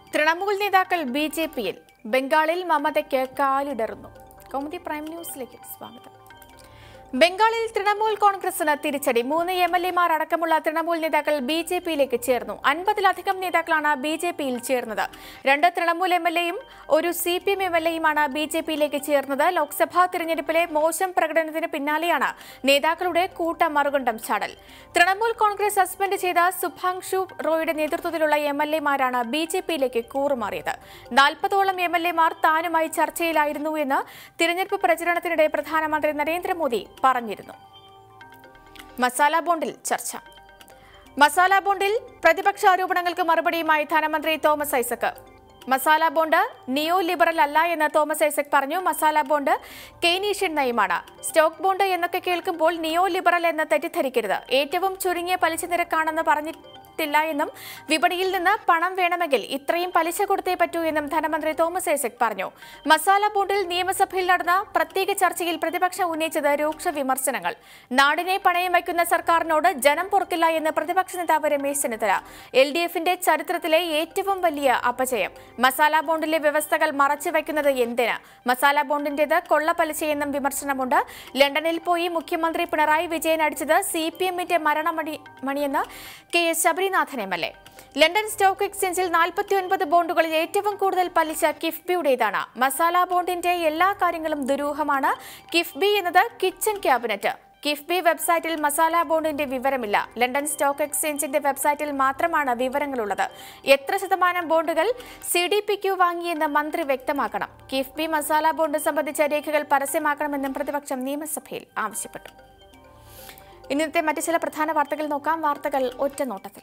തൃണമൂൽ നേതാക്കൾ B J പിയിൽ ബംഗാളിൽ മമതയ്ക്ക് കാലിടറുന്നു കൗമുദി പ്രൈം ന്യൂസിലേക്ക് സ്വാഗതം ബംഗാളിൽ തൃണമൂൽ കോൺഗ്രസിന് തിരിച്ചടി മൂന്ന് എം എൽ എമാർ അടക്കമുള്ള തൃണമൂൽ നേതാക്കൾ ബി ജെ പിയിലേക്ക് ചേർന്നു അൻപതിലധികം നേതാക്കളാണ് ബി ജെ പിയിൽ ചേർന്നത് രണ്ട് തൃണമൂൽ എം എൽ എയും ഒരു C P M M L എയുമാണ് ബി ജെ പിയിലേക്ക് ചേർന്നത് ലോക്സഭാ തിരഞ്ഞെടുപ്പിലെ മോശം പ്രകടനത്തിന് പിന്നാലെയാണ് നേതാക്കളുടെ കൂട്ട മറുകണ്ഠം ചാടൽ തൃണമൂൽ കോൺഗ്രസ് സസ്പെൻഡ് ചെയ്ത സുഭാങ്ഷു റോയുടെ നേതൃത്വത്തിലുള്ള എം എൽ എമാരാണ് ബി ജെ പിയിലേക്ക് കൂറുമാറിയത് നാൽപ്പതോളം എം എൽ എമാർ താനുമായി ചർച്ചയിലായിരുന്നു എന്ന് തിരഞ്ഞെടുപ്പ് പ്രചരണത്തിനിടെ പ്രധാനമന്ത്രി നരേന്ദ്രമോദി പറഞ്ഞിരുന്നു മസാല ബോണ്ടിൽ ചർച്ച മസാല ബോണ്ടിൽ പ്രതിപക്ഷ ആരോപണങ്ങൾക്ക് മറുപടിയുമായി ധനമന്ത്രി Thomas Isaac masala bond neo liberal അല്ല എന്ന് തോമസ് ഐസക് പറഞ്ഞു മസാല ബോണ്ട് കെയ്നീഷ്യൻ നയമാണ് സ്റ്റോക്ക് ബോണ്ട് എന്നൊക്കെ കേൾക്കുമ്പോൾ നിയോ ലിബറൽ എന്ന് തെറ്റിദ്ധരിക്കരുത് ഏറ്റവും ചുരുങ്ങിയ പലിശ നിരക്കാണെന്ന് പറഞ്ഞിട്ടില്ല എന്നും വിപണിയിൽ നിന്ന് പണം വേണമെങ്കിൽ ഇത്രയും പലിശ കൊടുത്തേ പറ്റൂ എന്നും ധനമന്ത്രി തോമസ് ഐസക് പറഞ്ഞു മസാല ബോണ്ടിൽ നിയമസഭയിൽ നടന്ന പ്രത്യേക ചർച്ചയിൽ പ്രതിപക്ഷം ഉന്നയിച്ചത് രൂക്ഷ വിമർശനങ്ങൾ നാടിനെ പണയം വയ്ക്കുന്ന സർക്കാരിനോട് ജനം പൊറുക്കില്ല എന്ന് പ്രതിപക്ഷ നേതാവ് രമേശ് ചെന്നിത്തല എൽ ഡി എഫിന്റെ ചരിത്രത്തിലെ ഏറ്റവും വലിയ അപജയം മസാല ബോണ്ടിലെ വ്യവസ്ഥകൾ മറച്ചു വയ്ക്കുന്നത് എന്തിന് മസാല ബോണ്ടിന്റേത് കൊള്ളപ്പലിശയെന്നും വിമർശനമുണ്ട് ലണ്ടനിൽ പോയി മുഖ്യമന്ത്രി പിണറായി വിജയൻ അടിച്ചത് സി പി എമ്മിന്റെ മരണമണി മണിയെന്ന് K S Sabarinathan M L A London stock എക്സ്ചേഞ്ചിൽ നാൽപ്പത്തിയൊൻപത് ബോണ്ടുകളിൽ ഏറ്റവും കൂടുതൽ പലിശ കിഫ്ബിയുടേതാണ് മസാല ബോണ്ടിന്റെ എല്ലാ കാര്യങ്ങളും ദുരൂഹമാണ് കിഫ്ബി എന്നത് കിച്ചൺ ക്യാബിനറ്റ് കിഫ്ബി വെബ്സൈറ്റിൽ മസാല ബോണ്ടിന്റെ വിവരമില്ല ലണ്ടൻ സ്റ്റോക്ക് എക്സ്ചേഞ്ചിന്റെ വെബ്സൈറ്റിൽ മാത്രമാണ് വിവരങ്ങളുള്ളത് എത്ര ശതമാനം ബോണ്ടുകൾ സി ഡി പി ക്യു വാങ്ങിയെന്ന് മന്ത്രി വ്യക്തമാക്കണം കിഫ്ബി മസാല ബോണ്ട് സംബന്ധിച്ച രേഖകൾ പരസ്യമാക്കണമെന്നും പ്രതിപക്ഷം നിയമസഭയിൽ ആവശ്യപ്പെട്ടു ഇന്നത്തെ മറ്റു ചില പ്രധാന വാർത്തകൾ നോക്കാം വാർത്തകൾ ഒറ്റനോട്ടത്തിൽ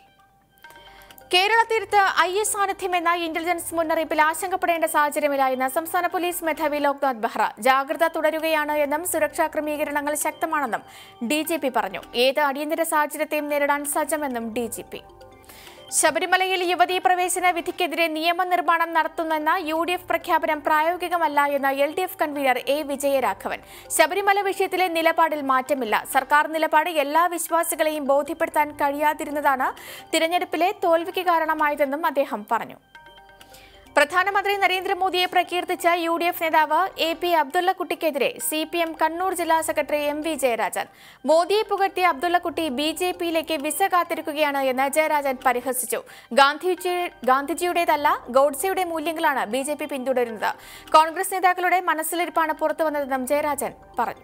കേരള തീരത്ത് ഐ എസ് സാന്നിധ്യമെന്ന ഇന്റലിജൻസ് മുന്നറിയിപ്പിൽ ആശങ്കപ്പെടേണ്ട സാഹചര്യമില്ല എന്ന് സംസ്ഥാന പോലീസ് മേധാവി ലോക്നാഥ് ബെഹ്റ ജാഗ്രത തുടരുകയാണ് എന്നും സുരക്ഷാ ക്രമീകരണങ്ങൾ ശക്തമാണെന്നും ഡി ജി പി പറഞ്ഞു ഏത് അടിയന്തര സാഹചര്യത്തെയും നേരിടാൻ സജ്ജമെന്നും ഡി ജി പി ശബരിമലയിൽ യുവതീ പ്രവേശന വിധിക്കെതിരെ നിയമനിർമ്മാണം നടത്തുന്നെന്ന യു ഡി എഫ് പ്രഖ്യാപനം പ്രായോഗികമല്ല എന്ന് L D F convener A Vijayaraghavan Sabarimala വിഷയത്തിലെ നിലപാടിൽ മാറ്റമില്ല സർക്കാർ നിലപാട് എല്ലാ വിശ്വാസികളെയും ബോധ്യപ്പെടുത്താൻ കഴിയാതിരുന്നതാണ് തിരഞ്ഞെടുപ്പിലെ തോൽവിക്ക് കാരണമായതെന്നും അദ്ദേഹം പറഞ്ഞു പ്രധാനമന്ത്രി നരേന്ദ്രമോദിയെ പ്രകീർത്തിച്ച യു ഡി എഫ് നേതാവ് എ പി അബ്ദുള്ളക്കുട്ടിക്കെതിരെ സി പി എം കണ്ണൂർ ജില്ലാ സെക്രട്ടറി എം വി ജയരാജൻ മോദിയെ പുകഴ്ത്തിയ അബ്ദുള്ളക്കുട്ടി ബി ജെ പിയിലേക്ക് വിസ കാത്തിരിക്കുകയാണ് എന്ന് ജയരാജൻ പരിഹസിച്ചു ഗാന്ധിജി ഗാന്ധിജിയുടേതല്ല ഗോഡ്സെയുടെ മൂല്യങ്ങളാണ് ബി ജെ പി പിന്തുടരുന്നത് കോൺഗ്രസ് നേതാക്കളുടെ മനസ്സിലിരിപ്പാണ് പുറത്തുവന്നതെന്നും ജയരാജൻ പറഞ്ഞു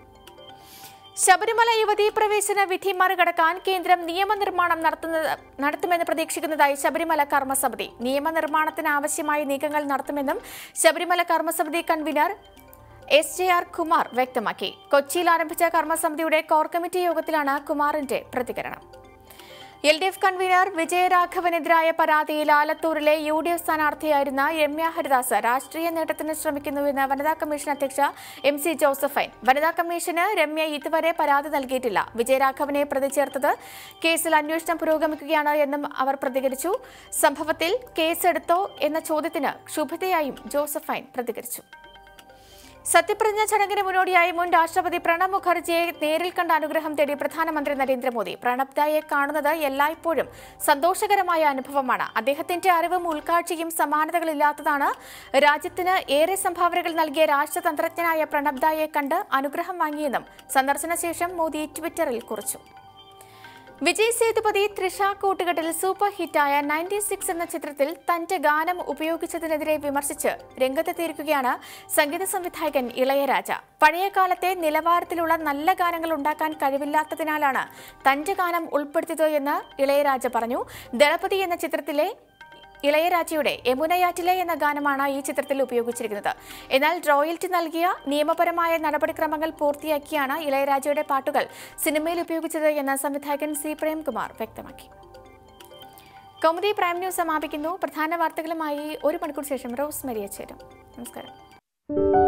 ശബരിമല യുവതീ പ്രവേശന വിധി മറികടക്കാൻ കേന്ദ്രം നിയമനിർമ്മാണം നടത്തുന്നത് നടത്തുമെന്ന് പ്രതീക്ഷിക്കുന്നതായി ശബരിമല കർമ്മസമിതി നിയമനിർമ്മാണത്തിന് ആവശ്യമായ നീക്കങ്ങൾ നടത്തുമെന്നും Sabarimala Karmasamithi convener S J R Kumar വ്യക്തമാക്കി കൊച്ചിയിൽ ആരംഭിച്ച കർമ്മസമിതിയുടെ കോർ കമ്മിറ്റി യോഗത്തിലാണ് കുമാറിന്റെ പ്രതികരണം എൽ ഡി എഫ് കൺവീനർ വിജയരാഘവനെതിരായ പരാതിയിൽ ആലത്തൂരിലെ യു ഡി എഫ് സ്ഥാനാർത്ഥിയായിരുന്ന രമ്യ ഹരിദാസ് രാഷ്ട്രീയ നേട്ടത്തിന് ശ്രമിക്കുന്നുവെന്ന് വനിതാ കമ്മീഷൻ അധ്യക്ഷ എം സി ജോസഫൈൻ വനിതാ കമ്മീഷന് രമ്യ ഇതുവരെ പരാതി നൽകിയിട്ടില്ല വിജയരാഘവനെ പ്രതി ചേർത്തത് കേസിൽ അന്വേഷണം പുരോഗമിക്കുകയാണ് എന്നും അവർ പ്രതികരിച്ചു സംഭവത്തിൽ കേസെടുത്തോ എന്ന ചോദ്യത്തിന് ക്ഷുഭിതയായും ജോസഫൈൻ പ്രതികരിച്ചു സത്യപ്രതിജ്ഞ ചടങ്ങിന് മുന്നോടിയായി മുൻ രാഷ്ട്രപതി പ്രണബ് മുഖർജിയെ നേരിൽ കണ്ട അനുഗ്രഹം തേടി പ്രധാനമന്ത്രി നരേന്ദ്രമോദി പ്രണബ് ദായെ കാണുന്നത് എല്ലായ്പ്പോഴും സന്തോഷകരമായ അനുഭവമാണ് അദ്ദേഹത്തിന്റെ അറിവും ഉൾക്കാഴ്ചയും സമാനതകളില്ലാത്തതാണ് രാജ്യത്തിന് ഏറെ സംഭാവനകൾ നൽകിയ രാഷ്ട്രതന്ത്രജ്ഞനായ പ്രണബ് ദായെ കണ്ട് അനുഗ്രഹം വാങ്ങിയെന്നും സന്ദർശന ശേഷം മോദി ട്വിറ്ററിൽ കുറിച്ചു വിജയ് സേതുപതി ത്രിഷ കൂട്ടുകെട്ടിൽ സൂപ്പർ ഹിറ്റായ നയൻറ്റി സിക്സ് എന്ന ചിത്രത്തിൽ തന്റെ ഗാനം ഉപയോഗിച്ചതിനെതിരെ വിമർശിച്ച് രംഗത്തെത്തിയിരിക്കുകയാണ് സംഗീത സംവിധായകൻ ഇളയരാജ പഴയ കാലത്തെ നിലവാരത്തിലുള്ള നല്ല ഗാനങ്ങൾ ഉണ്ടാക്കാൻ കഴിവില്ലാത്തതിനാലാണ് തന്റെ ഗാനം ഉൾപ്പെടുത്തിയത് എന്ന് ഇളയരാജ പറഞ്ഞു ദളപതി എന്ന ചിത്രത്തിലെ ഇളയരാജയുടെ യമുനയാറ്റിലെ എന്ന ഗാനമാണ് ഈ ചിത്രത്തിൽ ഉപയോഗിച്ചിരിക്കുന്നത് എന്നാൽ റോയൽറ്റി നൽകിയ നിയമപരമായ നടപടിക്രമങ്ങൾ പൂർത്തിയാക്കിയാണ് ഇളയരാജയുടെ പാട്ടുകൾ സിനിമയിൽ ഉപയോഗിച്ചത് എന്ന് സംവിധായകൻ സി പ്രേംകുമാർ വ്യക്തമാക്കി കൗമുദി പ്രൈം ന്യൂസ് സമാപിക്കുന്നു പ്രധാന വാർത്തകളുമായി ഒരു മണിക്കൂർ ശേഷം റോസ് മരിയ ചേരും നമസ്കാരം